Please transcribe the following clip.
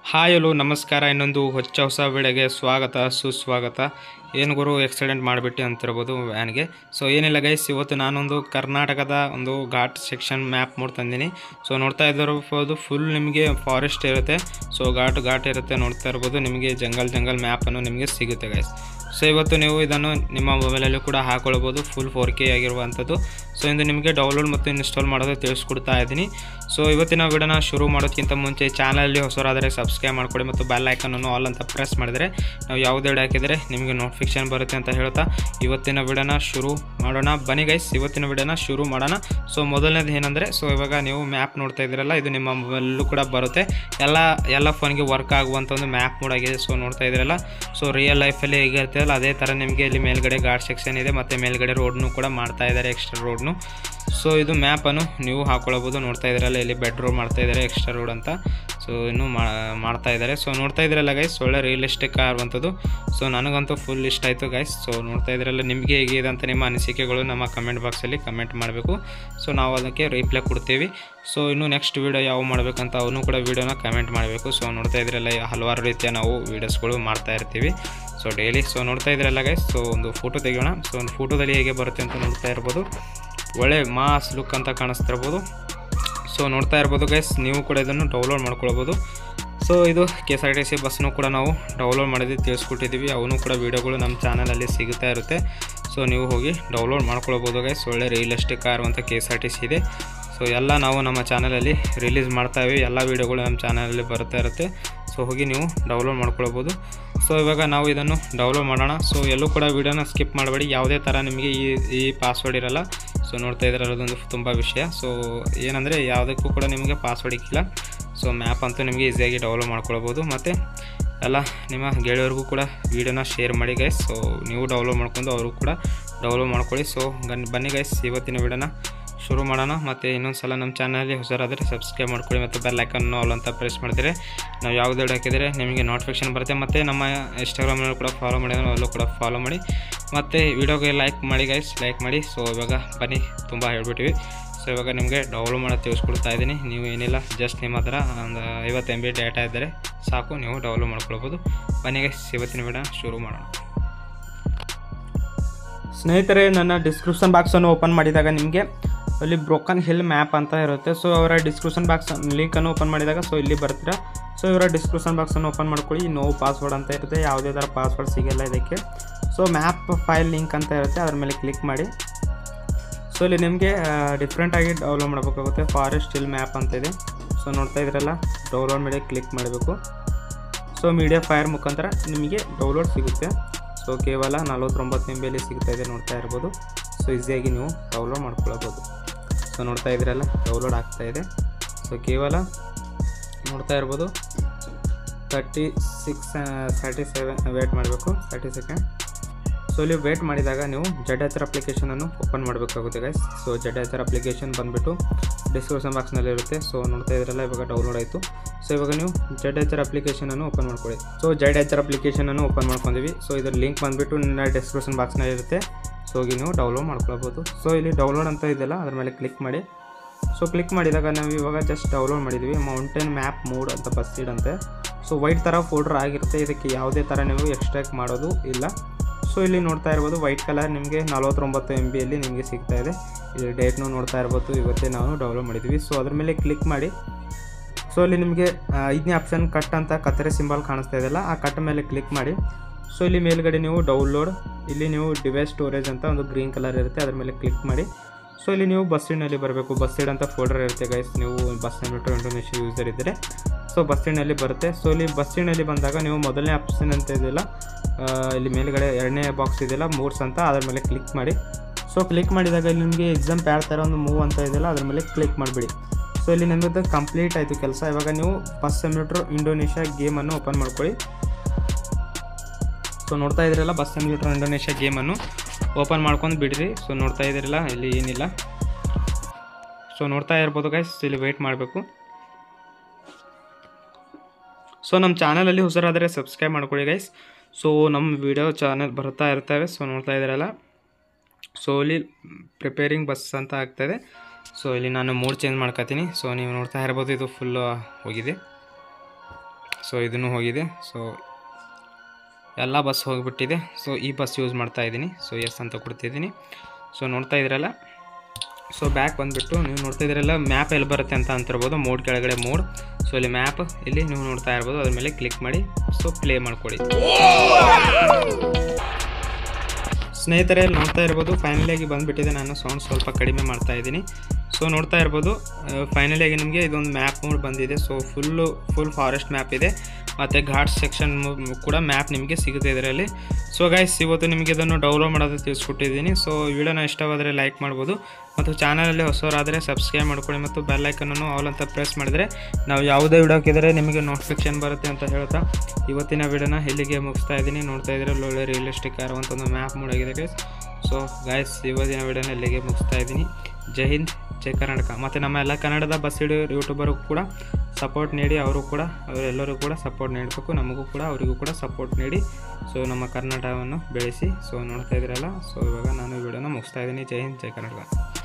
hi hello ನಮಸ್ಕಾರ ಇನ್ನೊಂದು ಹೊಚ್ಚ ಹೊಸ ವಿಡಿಯೋಗೆ ಸ್ವಾಗತ ಸುಸ್ವಾಗತ ಏನು ಗುರು ಎಕ್ಸಿಡೆಂಟ್ ಮಾಡಿಬಿಟ್ಟು ಅಂತಿರ್ಬೋದು ವ್ಯಾನ್ಗೆ ಸೊ ಏನಿಲ್ಲ ಗೈಸ್ ಇವತ್ತು ನಾನೊಂದು ಕರ್ನಾಟಕದ ಒಂದು ಘಾಟ್ ಸೆಕ್ಷನ್ ಮ್ಯಾಪ್ ಮೂಡ್ ತಂದೀನಿ ಸೊ ನೋಡ್ತಾ ಇದ್ದಿರ್ಬೋದು ಫುಲ್ ನಿಮಗೆ ಫಾರೆಸ್ಟ್ ಇರುತ್ತೆ ಸೊ ಘಾಟ್ ಘಾಟ್ ಇರುತ್ತೆ ನೋಡ್ತಾ ಇರ್ಬೋದು ನಿಮಗೆ ಜಂಗಲ್ ಜಂಗಲ್ ಮ್ಯಾಪನ್ನು ನಿಮಗೆ ಸಿಗುತ್ತೆ ಗೈಸ್ ಸೊ ಇವತ್ತು ನೀವು ಇದನ್ನು ನಿಮ್ಮ ಮೊಬೈಲಲ್ಲೂ ಕೂಡ ಹಾಕೊಳ್ಬೋದು ಫುಲ್ ಫೋರ್ ಕೆ ಆಗಿರುವಂಥದ್ದು ಸೊ ಇಂದು ನಿಮಗೆ ಡೌನ್ಲೋಡ್ ಮತ್ತು ಇನ್ಸ್ಟಾಲ್ ಮಾಡೋದು ತಿಳಿಸ್ಕೊಡ್ತಾ ಇದ್ದೀನಿ ಸೊ ಇವತ್ತಿನ ವಿಡಿಯೋನ ಶುರು ಮಾಡೋದಕ್ಕಿಂತ ಮುಂಚೆ ಚಾನಲಲ್ಲಿ ಹೊಸರಾದರೆ ಸಬ್ಸ್ಕ್ರೈಬ್ ಮಾಡ್ಕೊಳ್ಳಿ ಮತ್ತು ಬೆಲ್ ಐಕನನ್ನು ಆಲ್ ಅಂತ ಪ್ರೆಸ್ ಮಾಡಿದರೆ ನಾವು ಯಾವುದೇ ವಿಡಿಯೋ ಹಾಕಿದರೆ ನಿಮಗೆ ನೋಟಿಫಿಕೇಶನ್ ಬರುತ್ತೆ ಅಂತ ಹೇಳ್ತಾ ಇವತ್ತಿನ ವಿಡಿಯೋನ ಶುರು ಮಾಡೋಣ ಬನ್ನಿ ಗೈಸ್ ಇವತ್ತಿನ ವಿಡಿಯೋನ ಶುರು ಮಾಡೋಣ ಸೊ ಮೊದಲನೇದು ಏನಂದರೆ ಸೊ ಇವಾಗ ನೀವು ಮ್ಯಾಪ್ ನೋಡ್ತಾ ಇದ್ದೀರಲ್ಲ ಇದು ನಿಮ್ಮ ಮೊಬೈಲಲ್ಲೂ ಕೂಡ ಬರುತ್ತೆ ಎಲ್ಲ ಎಲ್ಲ ಫೋನ್ಗೆ ವರ್ಕ್ ಆಗುವಂಥ ಒಂದು ಮ್ಯಾಪ್ ಮೂಡ್ ಆಗಿದೆ ಸೊ ನೋಡ್ತಾ ಇದ್ದೀರಲ್ಲ ಸೊ ರಿಯಲ್ ಲೈಫಲ್ಲಿ ಹೇಗಿರ್ತಲ್ಲ ಅದೇ ಥರ ನಿಮಗೆ ಇಲ್ಲಿ ಮೇಲ್ಗಡೆ ಗಾರ್ಡ್ ಸೆಕ್ಷನ್ ಇದೆ ಮತ್ತು ಮೇಲ್ಗಡೆ ರೋಡ್ನು ಕೂಡ ಮಾಡ್ತಾ ಇದ್ದಾರೆ ಎಕ್ಸ್ಟ್ರಾ ರೋಡ್ನು ಸೊ ಇದು ಮ್ಯಾಪನ್ನು ನೀವು ಹಾಕೊಳ್ಳಬಹುದು ನೋಡ್ತಾ ಇದ್ದೀರಲ್ಲ ಇಲ್ಲಿ ಬೆಡ್ರೂಮ್ ಮಾಡ್ತಾ ಇದ್ದಾರೆ ಎಕ್ಸ್ಟ್ರಾ ರೋಡ್ ಅಂತ ಸೊ ಇನ್ನೂ ಮಾಡ್ತಾ ಇದ್ದಾರೆ ಸೊ ನೋಡ್ತಾ ಇದ್ದೀರಲ್ಲ ಗೈಸ್ ಒಳ್ಳೆ ರಿಯಲಿಸ್ಟಿಕ್ ಆಗುವಂಥದ್ದು ಸೊ ನನಗಂತೂ ಫುಲ್ ಇಷ್ಟ ಆಯಿತು ಗೈಸ್ ಸೊ ನೋಡ್ತಾ ಇದ್ದೀರಲ್ಲ ನಿಮಗೆ ಹೇಗಿದೆ ಅಂತ ನಿಮ್ಮ ಅನಿಸಿಕೆಗಳು ನಮ್ಮ ಕಮೆಂಟ್ ಬಾಕ್ಸಲ್ಲಿ ಕಮೆಂಟ್ ಮಾಡಬೇಕು ಸೊ ನಾವು ಅದಕ್ಕೆ ರಿಪ್ಲೈ ಕೊಡ್ತೀವಿ ಸೊ ಇನ್ನು ನೆಕ್ಸ್ಟ್ ವೀಡಿಯೋ ಯಾವ ಮಾಡಬೇಕಂತ ಅವನು ಕೂಡ ವೀಡಿಯೋನ ಕಮೆಂಟ್ ಮಾಡಬೇಕು ಸೊ ನೋಡ್ತಾ ಇದ್ದೀರಲ್ಲ ಹಲವಾರು ರೀತಿಯ ನಾವು ವೀಡಿಯೋಸ್ಗಳು ಮಾಡ್ತಾ ಇರ್ತೀವಿ ಸೊ ಡೈಲಿ ಸೊ ನೋಡ್ತಾ ಇದ್ದೀರಲ್ಲ ಗೈಸ್ ಸೊ ಒಂದು ಫೋಟೋ ತೆಗೆಯೋಣ ಸೊ ಒಂದು ಫೋಟೋದಲ್ಲಿ ಹೇಗೆ ಬರುತ್ತೆ ಅಂತ ನೋಡ್ತಾ ಇರ್ಬೋದು ಒಳ್ಳೆ ಮಾಸ್ ಲುಕ್ ಅಂತ ಕಾಣಿಸ್ತಿರ್ಬೋದು ಸೊ ನೋಡ್ತಾ ಇರ್ಬೋದು ಗೈಸ್ ನೀವು ಕೂಡ ಇದನ್ನು ಡೌನ್ಲೋಡ್ ಮಾಡ್ಕೊಳ್ಬೋದು ಸೊ ಇದು K S R T C ಬಸ್ನು ಕೂಡ ನಾವು ಡೌನ್ಲೋಡ್ ಮಾಡಿದ್ದು ತಿಳಿಸ್ಕೊಟ್ಟಿದ್ದೀವಿ ಅವನು ಕೂಡ ವೀಡಿಯೋಗಳು ನಮ್ಮ ಚಾನಲಲ್ಲಿ ಸಿಗುತ್ತಾ ಇರುತ್ತೆ ಸೊ ನೀವು ಹೋಗಿ ಡೌನ್ಲೋಡ್ ಮಾಡ್ಕೊಳ್ಬೋದು ಗೈಸ್ ಒಳ್ಳೆ ರಿಯಲಿಸ್ಟಿಕ್ ಆಗಿರುವಂಥ K S R T C ಇದೆ ಸೊ ಎಲ್ಲ ನಾವು ನಮ್ಮ ಚಾನಲಲ್ಲಿ ರಿಲೀಸ್ ಮಾಡ್ತಾ ಇದ್ದೀವಿ ಎಲ್ಲ ವೀಡಿಯೋಗಳು ನಮ್ಮ ಚಾನಲಲ್ಲಿ ಬರ್ತಾ ಇರುತ್ತೆ ಸೊ ಹೋಗಿ ನೀವು ಡೌನ್ಲೋಡ್ ಮಾಡ್ಕೊಳ್ಬೋದು ಸೊ ಇವಾಗ ನಾವು ಇದನ್ನು ಡೌನ್ಲೋಡ್ ಮಾಡೋಣ ಸೊ ಎಲ್ಲೂ ಕೂಡ ವೀಡಿಯೋನ ಸ್ಕಿಪ್ ಮಾಡಬೇಡಿ ಯಾವುದೇ ಥರ ನಿಮಗೆ ಈ ಈ ಪಾಸ್ವರ್ಡ್ ಇರಲ್ಲ ಸೊ ನೋಡ್ತಾ ಇದ್ದಾರೆ ಅದೊಂದು ತುಂಬ ವಿಷಯ ಸೊ ಏನಂದರೆ ಯಾವುದಕ್ಕೂ ಕೂಡ ನಿಮಗೆ ಪಾಸ್ವರ್ಡ್ ಇಕ್ಕಿಲ್ಲ ಸೊ ಮ್ಯಾಪ್ ಅಂತೂ ನಿಮಗೆ ಈಸಿಯಾಗಿ ಡೌನ್ಲೋಡ್ ಮಾಡ್ಕೊಳ್ಬೋದು ಮತ್ತು ಎಲ್ಲ ನಿಮ್ಮ ಗೆಳೆಯರಿಗೂ ಕೂಡ ವೀಡಿಯೋನ ಶೇರ್ ಮಾಡಿ ಗೈಸ್ ಸೊ ನೀವು ಡೌನ್ಲೋಡ್ ಮಾಡ್ಕೊಂಡು ಅವರು ಕೂಡ ಡೌನ್ಲೋಡ್ ಮಾಡ್ಕೊಳ್ಳಿ ಸೊ ಗನ್ ಬನ್ನಿ ಗೈಸ್ ಇವತ್ತಿನ ವೀಡಿಯೋನ ಶುರು ಮಾಡೋಣ ಮತ್ತು ಇನ್ನೊಂದು ಸಲ ನಮ್ಮ ಚಾನಲಲ್ಲಿ ಹೊಸರಾದರೆ ಸಬ್ಸ್ಕ್ರೈಬ್ ಮಾಡ್ಕೊಳ್ಳಿ ಮತ್ತು ಬೆಲ್ ಐಕನ್ನು ಆಲ್ ಅಂತ ಪ್ರೆಸ್ ಮಾಡಿದರೆ ನಾವು ಯಾವುದೇ ವಿಡಿಯೋ ಹಾಕಿದರೆ ನಿಮಗೆ ನೋಟಿಫಿಕೇಶನ್ ಬರುತ್ತೆ ಮತ್ತು ನಮ್ಮ ಇನ್ಸ್ಟಾಗ್ರಾಮಲ್ಲೂ ಕೂಡ ಫಾಲೋ ಮಾಡಿದ್ರೆ ಅಲ್ಲೂ ಕೂಡ ಫಾಲೋ ಮಾಡಿ ಮತ್ತು ವಿಡಿಯೋಗೆ ಲೈಕ್ ಮಾಡಿ ಗೈಸ್ ಲೈಕ್ ಮಾಡಿ ಸೊ ಇವಾಗ ಬನ್ನಿ ತುಂಬ ಹೇಳ್ಬಿಟ್ಟಿವಿ ಸೊ ಇವಾಗ ನಿಮಗೆ ಡೌನ್ಲೋಡ್ ಮಾಡೋದು ತಿಳಿಸ್ಕೊಡ್ತಾ ಇದ್ದೀನಿ ನೀವು ಏನಿಲ್ಲ ಜಸ್ಟ್ ನಿಮ್ಮ ಹತ್ರ ಒಂದು ಐವತ್ತು ಎಮ್ ಬಿ ಡೇಟಾ ಇದ್ದರೆ ಸಾಕು ನೀವು ಡೌನ್ಲೋಡ್ ಮಾಡ್ಕೊಳ್ಬೋದು ಬನ್ನಿ ಗೈಸ್ ಇವತ್ತಿನ ವಿಡಿಯೋ ಶುರು ಮಾಡೋಣ ಸ್ನೇಹಿತರೆ ನನ್ನ ಡಿಸ್ಕ್ರಿಪ್ಷನ್ ಬಾಕ್ಸನ್ನು ಓಪನ್ ಮಾಡಿದಾಗ ನಿಮಗೆ ಅಲ್ಲಿ ಬ್ರೋಕನ್ ಹಿಲ್ ಮ್ಯಾಪ್ ಅಂತ ಇರುತ್ತೆ ಸೊ ಅವರ ಡಿಸ್ಕ್ರಿಪ್ಷನ್ ಬಾಕ್ಸ್ ಲಿಂಕನ್ನು ಓಪನ್ ಮಾಡಿದಾಗ ಸೊ ಇಲ್ಲಿ ಬರ್ತೀರಾ ಸೊ ಇವರ ಡಿಸ್ಕ್ರಿಪ್ಷನ್ ಬಾಕ್ಸನ್ನು ಓಪನ್ ಮಾಡ್ಕೊಳ್ಳಿ ನೋ ಪಾಸ್ವರ್ಡ್ ಅಂತ ಇರುತ್ತೆ ಯಾವುದೇ ಥರ ಪಾಸ್ವರ್ಡ್ ಸಿಗಲ್ಲ ಇದಕ್ಕೆ ಸೊ ಮ್ಯಾಪ್ ಫೈಲ್ ಲಿಂಕ್ ಅಂತ ಇರುತ್ತೆ ಅದ್ರ ಮೇಲೆ ಕ್ಲಿಕ್ ಮಾಡಿ ಸೊ ಇಲ್ಲಿ ನಿಮಗೆ ಡಿಫ್ರೆಂಟಾಗಿ ಡೌನ್ಲೋಡ್ ಮಾಡಬೇಕಾಗುತ್ತೆ ಫಾರೆಸ್ಟ್ ಹಿಲ್ ಮ್ಯಾಪ್ ಅಂತ ಇದೆ ಸೊ ನೋಡ್ತಾ ಇದ್ರಲ್ಲ ಡೌನ್ಲೋಡ್ ಮಾಡಿ ಕ್ಲಿಕ್ ಮಾಡಬೇಕು ಸೊ ಮೀಡಿಯಾ ಫೈರ್ ಮುಖಾಂತರ ನಿಮಗೆ ಡೌನ್ಲೋಡ್ ಸಿಗುತ್ತೆ ಸೊ ಕೇವಲ ನಲ್ವತ್ತೊಂಬತ್ತು ಎಮ್ ಬಿಯಲ್ಲಿ ಸಿಗ್ತಾ ಇದೆ ನೋಡ್ತಾ ಇರ್ಬೋದು ಸೊ ಈಸಿಯಾಗಿ ನೀವು ಡೌನ್ಲೋಡ್ ಮಾಡ್ಕೊಳ್ಬೋದು ಸೊ ನೋಡ್ತಾ ಇದ್ದೀರಲ್ಲ ಡೌನ್ಲೋಡ್ ಆಗ್ತಾ ಇದೆ ಸೊ ಕೇವಲ ನೋಡ್ತಾ ಇರ್ಬೋದು thirty six thirty seven wait ಮಾಡಬೇಕು ತರ್ಟಿ ಸೆಕೆಂಡ್ ಸೊ ಇಲ್ಲಿ ವೇಟ್ ಮಾಡಿದಾಗ ನೀವು ಜಡ್ ಎಚ್ ಅಪ್ಲಿಕೇಶನನ್ನು ಓಪನ್ ಮಾಡಬೇಕಾಗುತ್ತೆ guys so Z H application ಬಂದುಬಿಟ್ಟು ಡಿಸ್ಕ್ರಿಪ್ಷನ್ ಬಾಕ್ಸ್ನಲ್ಲಿ ಇರುತ್ತೆ ಸೊ ನೋಡ್ತಾ ಇದ್ರಲ್ಲ ಇವಾಗ ಡೌನ್ಲೋಡ್ ಆಯಿತು ಸೊ ಇವಾಗ ನೀವು ಜಡ್ ಎಚ್ ಅಪ್ಲಿಕೇಶನನ್ನು ಓಪನ್ ಮಾಡ್ಕೊಳ್ಳಿ ಸೊ ಜಡ್ ಎಚ್ ಅಪ್ಲಿಕೇಶನನ್ನು ಓಪನ್ ಮಾಡ್ಕೊಂಡಿವಿ ಸೊ ಇದ್ರ ಲಿಂಕ್ ಬಂದುಬಿಟ್ಟು ನನ್ನ ಡಿಸ್ಕ್ರಿಪ್ಷನ್ ಬಾಕ್ಸ್ನಲ್ಲಿ ಇರುತ್ತೆ ಸೊ ಹೋಗಿ ನೀವು ಡೌನ್ಲೋಡ್ ಮಾಡ್ಕೊಳ್ಬೋದು ಸೊ ಇಲ್ಲಿ ಡೌನ್ಲೋಡ್ ಅಂತ ಇದೆಯಲ್ಲ ಅದ್ರ ಮೇಲೆ ಕ್ಲಿಕ್ ಮಾಡಿ ಸೊ ಕ್ಲಿಕ್ ಮಾಡಿದಾಗ ನಾವು ಇವಾಗ ಜಸ್ಟ್ ಡೌನ್ಲೋಡ್ ಮಾಡಿದ್ವಿ ಮೌಂಟೇನ್ ಮ್ಯಾಪ್ ಮೂಡ್ ಅಂತ ಬಸ್ ಅಂತೆ ಸೊ ವೈಟ್ ಥರ ಫೋಲ್ಡರ್ ಆಗಿರುತ್ತೆ ಇದಕ್ಕೆ ಯಾವುದೇ ಥರ ನೀವು ಎಕ್ಸ್ಟ್ರಾಕ್ಟ್ ಮಾಡೋದು ಇಲ್ಲ ಸೊ ಇಲ್ಲಿ ನೋಡ್ತಾ ಇರ್ಬೋದು ವೈಟ್ ಕಲರ್ ನಿಮಗೆ ನಲವತ್ತೊಂಬತ್ತು ಎಮ್ ಬಿಯಲ್ಲಿ ನಿಮಗೆ ಸಿಗ್ತಾ ಇದೆ ಇಲ್ಲಿ ಡೇಟ್ನು ನೋಡ್ತಾ ಇರ್ಬೋದು ಇವತ್ತೇ ನಾವು ಡೌನ್ಲೋಡ್ ಮಾಡಿದ್ವಿ ಸೊ ಅದ್ರ ಮೇಲೆ ಕ್ಲಿಕ್ ಮಾಡಿ ಸೊ ಇಲ್ಲಿ ನಿಮಗೆ ಐದನೇ ಆಪ್ಷನ್ ಕಟ್ ಅಂತ ಕತ್ತರೆ ಸಿಂಬಲ್ ಕಾಣಿಸ್ತಾ ಇದೆಯಲ್ಲ ಆ ಕಟ್ ಮೇಲೆ ಕ್ಲಿಕ್ ಮಾಡಿ ಸೊ ಇಲ್ಲಿ ಮೇಲ್ಗಡೆ ನೀವು ಡೌನ್ಲೋಡ್ ಇಲ್ಲಿ ನೀವು ಡಿವೈಸ್ ಸ್ಟೋರೇಜ್ ಅಂತ ಒಂದು ಗ್ರೀನ್ ಕಲರ್ ಇರುತ್ತೆ ಅದ್ರ ಮೇಲೆ ಕ್ಲಿಕ್ ಮಾಡಿ ಸೊ ಇಲ್ಲಿ ನೀವು ಬಸ್ ಸ್ಟ್ಯಾಂಡಲ್ಲಿ ಬರಬೇಕು ಬಸ್ ಸ್ಟ್ಯಾಂಡ್ ಅಂತ ಫೋಲ್ಡರ್ ಇರುತ್ತೆ ಗೈಸ್ ನೀವು ಬಸ್ ಸ್ಟ್ಯಾಂಡ್ ಬಿಟ್ಟು ಇಂಡೋನೇಷಿಯಾ ಯೂಸರ್ ಇದ್ದರೆ ಸೊ ಬಸ್ ಸ್ಟ್ಯಾಂಡಲ್ಲಿ ಬರುತ್ತೆ ಸೊ ಇಲ್ಲಿ ಬಸ್ ಸ್ಟ್ಯಾಂಡಲ್ಲಿ ಬಂದಾಗ ನೀವು ಮೊದಲನೇ ಆಪ್ಷನ್ ಅಂತ ಇದೆಯಲ್ಲ ಇಲ್ಲಿ ಮೇಲ್ಗಡೆ ಎರಡನೇ ಬಾಕ್ಸ್ ಇದೆಯಲ್ಲ ಮೂರ್ಸ್ ಅಂತ ಅದ್ರ ಮೇಲೆ ಕ್ಲಿಕ್ ಮಾಡಿ ಸೊ ಕ್ಲಿಕ್ ಮಾಡಿದಾಗ ಇಲ್ಲಿ ನಿಮಗೆ ಎಕ್ಸಾಮ್ ಪ್ಯಾಡ್ ಥರ ಒಂದು ಮೂವ್ ಅಂತ ಇದೆಯಲ್ಲ ಅದ್ರ ಮೇಲೆ ಕ್ಲಿಕ್ ಮಾಡಿಬಿಡಿ ಸೊ ಇಲ್ಲಿ ನಿಮ್ಮದು ಕಂಪ್ಲೀಟ್ ಆಯಿತು ಕೆಲಸ ಇವಾಗ ನೀವು ಫಸ್ಟ್ ಸೆಮಿಟ್ರ್ ಇಂಡೋನೇಷ್ಯಾ ಗೇಮನ್ನು ಓಪನ್ ಮಾಡ್ಕೊಳ್ಳಿ ಸೊ ನೋಡ್ತಾ ಇದ್ದೀರಲ್ಲ ಬಸ್ ಸೆಮಿಟ್ರ್ ಇಂಡೋನೇಷ್ಯಾ ಗೇಮನ್ನು ಓಪನ್ ಮಾಡ್ಕೊಂಡು ಬಿಡ್ರಿ ಸೊ ನೋಡ್ತಾ ಇದ್ದೀರಲ್ಲ ಇಲ್ಲಿ ಏನಿಲ್ಲ ಸೊ ನೋಡ್ತಾ ಇರ್ಬೋದು ಗೈಸ್ ಇಲ್ಲಿ ವೆಯ್ಟ್ ಮಾಡಬೇಕು ಸೊ ನಮ್ಮ ಚಾನಲಲ್ಲಿ ಹೊಸರಾದರೆ ಸಬ್ಸ್ಕ್ರೈಬ್ ಮಾಡ್ಕೊಳ್ಳಿ ಗೈಸ್ ಸೊ ನಮ್ಮ ವಿಡಿಯೋ ಚಾನಲ್ ಬರ್ತಾ ಇರ್ತವೆ ಸೊ ನೋಡ್ತಾ ಇದ್ದೀರಲ್ಲ ಸೊ ಇಲ್ಲಿ ಪ್ರಿಪೇರಿಂಗ್ ಬಸ್ ಅಂತ ಆಗ್ತಾಯಿದೆ ಸೊ ಇಲ್ಲಿ ನಾನು ಮೂಡ್ ಚೇಂಜ್ ಮಾಡ್ಕೊತೀನಿ ಸೊ ನೀವು ನೋಡ್ತಾ ಇರ್ಬೋದು ಇದು ಫುಲ್ಲು ಹೋಗಿದೆ ಸೊ ಇದನ್ನು ಹೋಗಿದೆ ಸೊ ಎಲ್ಲ ಬಸ್ ಹೋಗಿಬಿಟ್ಟಿದೆ ಸೊ ಈ ಬಸ್ ಯೂಸ್ ಮಾಡ್ತಾ ಇದ್ದೀನಿ ಸೊ ಎಸ್ ಅಂತ ಕೊಡ್ತಿದ್ದೀನಿ ಸೊ ನೋಡ್ತಾ ಇದ್ದೀರಲ್ಲ ಸೊ ಬ್ಯಾಕ್ ಬಂದುಬಿಟ್ಟು ನೀವು ನೋಡ್ತಾ ಇದ್ದೀರಲ್ಲ ಮ್ಯಾಪ್ ಎಲ್ಲಿ ಬರುತ್ತೆ ಅಂತ ಅಂತಿರ್ಬೋದು ಮೋಡ್ ಕೆಳಗಡೆ ಮೋಡ್ ಸೊ ಇಲ್ಲಿ ಮ್ಯಾಪ್ ಇಲ್ಲಿ ನೀವು ನೋಡ್ತಾ ಇರ್ಬೋದು ಅದ್ರ ಮೇಲೆ ಕ್ಲಿಕ್ ಮಾಡಿ ಸೊ ಪ್ಲೇ ಮಾಡ್ಕೊಳ್ಳಿ ಸ್ನೇಹಿತರೆ ಇಲ್ಲಿ ನೋಡ್ತಾ ಇರ್ಬೋದು ಫೈನಲಿಯಾಗಿ ಬಂದುಬಿಟ್ಟಿದೆ ನಾನು ಸೌಂಡ್ ಸ್ವಲ್ಪ ಕಡಿಮೆ ಮಾಡ್ತಾ ಇದ್ದೀನಿ ಸೊ ನೋಡ್ತಾ ಇರ್ಬೋದು ಫೈನಲಿಯಾಗಿ ನಿಮಗೆ ಇದೊಂದು ಮ್ಯಾಪ್ ಮೋಡ್ ಬಂದಿದೆ so full full forest map ಇದೆ ಮತ್ತು ಘಾಟ್ ಸೆಕ್ಷನ್ ಕೂಡ ಮ್ಯಾಪ್ ನಿಮಗೆ ಸಿಗುತ್ತೆ ಇದರಲ್ಲಿ ಸೊ ಗೈಸ್ ಇವತ್ತು ನಿಮಗೆ ಇದನ್ನು ಡೌನ್ಲೋಡ್ ಮಾಡೋದು ತಿಳಿಸ್ಕೊಟ್ಟಿದ್ದೀನಿ ಸೊ ವಿಡಿಯೋನ ಇಷ್ಟವಾದರೆ ಲೈಕ್ ಮಾಡ್ಬೋದು ಮತ್ತು ಚಾನಲಲ್ಲಿ ಹೊಸವರಾದರೆ ಸಬ್ಸ್ಕ್ರೈಬ್ ಮಾಡ್ಕೊಳ್ಳಿ ಮತ್ತು ಬೆಲ್ ಐಕನನ್ನು ಆಲ್ ಅಂತ ಪ್ರೆಸ್ ಮಾಡಿದರೆ ನಾವು ಯಾವುದೇ ವಿಡಿಯೋ ಹಾಕಿದರೆ ನಿಮಗೆ ನೋಟಿಫಿಕೇಶನ್ ಬರುತ್ತೆ ಅಂತ ಹೇಳ್ತಾ ಇವತ್ತಿನ ವಿಡಿಯೋನ ಇಲ್ಲಿಗೆ ಮುಗಿಸ್ತಾ ಇದ್ದೀನಿ ನೋಡ್ತಾ ಇದ್ರೆ ಒಳ್ಳೆ ರಿಯಲಿಸ್ಟಿಕ್ ಆಗಿರುವಂಥ ಒಂದು ಮ್ಯಾಪ್ ಮೂಡಾಗಿದೆ ಗೈಸ್ ಸೊ ಗಾಯ್ಸ್ ಇವತ್ತಿನ ವಿಡಿಯೋನ ಇಲ್ಲಿಗೆ ಮುಗಿಸ್ತಾ ಇದ್ದೀನಿ ಜೈ ಹಿಂದ್ ಜೈ ಕರ್ನಾಟಕ ಮತ್ತು ನಮ್ಮ ಎಲ್ಲ ಕನ್ನಡದ ಬಸ್ ಹಿಡಿಯೋ ಯೂಟ್ಯೂಬರು ಕೂಡ ಸಪೋರ್ಟ್ ನೀಡಿ ಅವರು ಕೂಡ ಅವರೆಲ್ಲರೂ ಕೂಡ ಸಪೋರ್ಟ್ ನೀಡಬೇಕು ನಮಗೂ ಕೂಡ ಅವರಿಗೂ ಕೂಡ ಸಪೋರ್ಟ್ ನೀಡಿ ಸೊ ನಮ್ಮ ಕರ್ನಾಟಕವನ್ನು ಬೆಳೆಸಿ ಸೊ ನೋಡ್ತಾ ಇದ್ದೀರಲ್ಲ ಸೊ ಇವಾಗ ನಾನು ವಿಡಿಯೋನ ಮುಗಿಸ್ತಾ ಇದ್ದೀನಿ ಜೈ ಹಿಂದ್ ಜೈ ಕರ್ನಾಟಕ